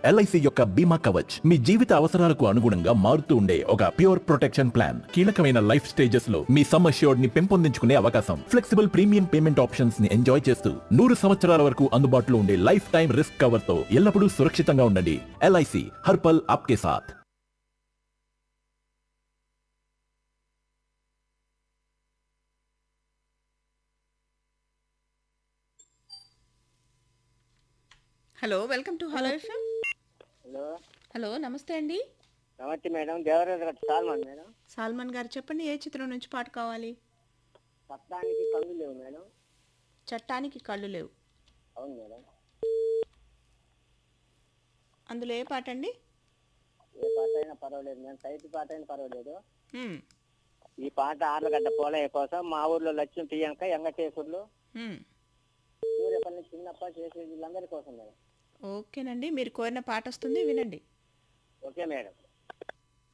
LIC యొక్క బీమా కవచ్ మీ జీవిత అవసరాలకు అనుగుణంగా మారుతూ ఉండే ఒక ప్యూర్ ప్రొటెక్షన్ ప్లాన్ కీలకమైన లైఫ్ స్టేజెస్ లో మీ సమ్ అష్యూర్డ్ ని పెంపొందించుకునే అవకాశం ఫ్లెక్సిబుల్ ప్రీమియం పేమెంట్ ఆప్షన్స్ ని ఎంజాయ్ చేస్తూ నూరు సంవత్సరాల వరకు అందుబాటులో ఉండే లైఫ్ టైం రిస్క్ కవర్ తో ఎల్లప్పుడూ సురక్షితంగా ఉండండి ఎల్ఐసి హర్పల్ ఆప్కే సాథ్ hello welcome to hello FM hello hello నమస్తే అండి నమస్తే మేడం దేవరాజు గారు సాల్మన్ మేడం సాల్మన్ గారు చెప్పండి ఏ చిత్రం నుంచి పాట కావాలి పత్రానికి కళ్ళు లేవు మేడం చట్టానికి కళ్ళు లేవు అవును మేడం అందులో ఏ పాట అండి ఏ పాట అయినా పర్వాలేదు మేడం టైట్ పాట అయినా పర్వాలేదు మ్మ్. ఈ పాట ఆర్లగడ్డ పోలయ్య కోసం మా ఊర్లో లక్ష్యం ప్రియాంక ఎంగటేశ్వర్లు మ్మ్. సూర్యపల్లి చిన్నప్ప చేసే వీళ్ళందరి కోసం మేడం ఓకేనండి మీరు కోరిన పాట వస్తుంది వినండి ఓకే మేడం